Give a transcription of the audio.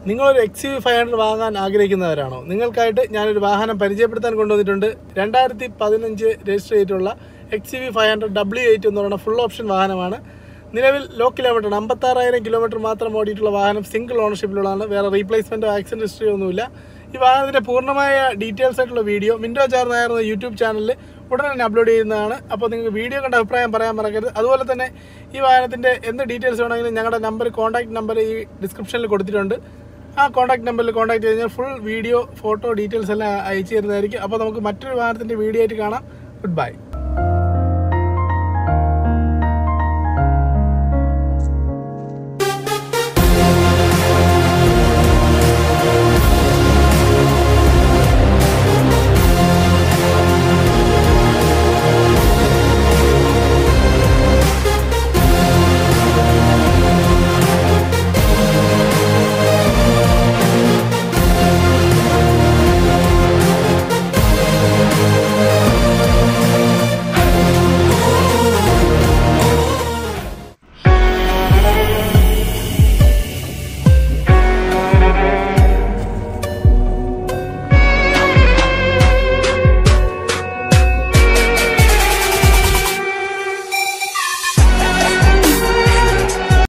നിങ്ങളൊരു X U five hundred വാങ്ങാൻ ആഗ്രഹിക്കുന്നവരാണോ നിങ്ങൾക്കായിട്ട് ഞാനൊരു വാഹനം പരിചയപ്പെടുത്താൻ കൊണ്ടുവന്നിട്ടുണ്ട് രണ്ടായിരത്തി പതിനഞ്ച് രജിസ്റ്റർ ചെയ്തിട്ടുള്ള X U five hundred W eight എന്ന് പറയുന്ന ഫുൾ ഓപ്ഷൻ വാഹനമാണ് നിലവിൽ ലോ കിലോമീറ്റർ അമ്പത്താറായിരം കിലോമീറ്റർ മാത്രം ഓടിയിട്ടുള്ള വാഹനം സിംഗിൾ ഓണർഷിപ്പിലുള്ളതാണ് വേറെ റീപ്ലേസ്മെൻറ്റോ ആക്സിഡൻറ്റ് ഹിസ്റ്ററി ഒന്നുമില്ല ഈ വാഹനത്തിൻ്റെ പൂർണ്ണമായ ഡീറ്റെയിൽസ് ആയിട്ടുള്ള വീഡിയോ മിൻഡോ ചാർ നായർ എന്ന യൂട്യൂബ് ചാനലിൽ ഉടനെ തന്നെ അപ്ലോഡ് ചെയ്യുന്നതാണ് അപ്പോൾ നിങ്ങൾക്ക് വീഡിയോ കണ്ട അഭിപ്രായം പറയാൻ മറക്കരുത് അതുപോലെ തന്നെ ഈ വാഹനത്തിൻ്റെ എന്ത് ഡീറ്റെയിൽസ് വേണമെങ്കിലും ഞങ്ങളുടെ നമ്പർ കോൺടാക്ട് നമ്പർ ഈ ഡിസ്ക്രിപ്ഷനിൽ കൊടുത്തിട്ടുണ്ട് ആ കോൺടാക്ട് നമ്പറിൽ കോൺടാക്ട് ചെയ്ത് കഴിഞ്ഞാൽ ഫുൾ വീഡിയോ ഫോട്ടോ ഡീറ്റെയിൽസ് എല്ലാം അയച്ചു തരുന്നതായിരിക്കും അപ്പോൾ നമുക്ക് മറ്റൊരു വാഹനത്തിൻ്റെ വീഡിയോ ആയിട്ട് കാണാം ഗുഡ് ബൈ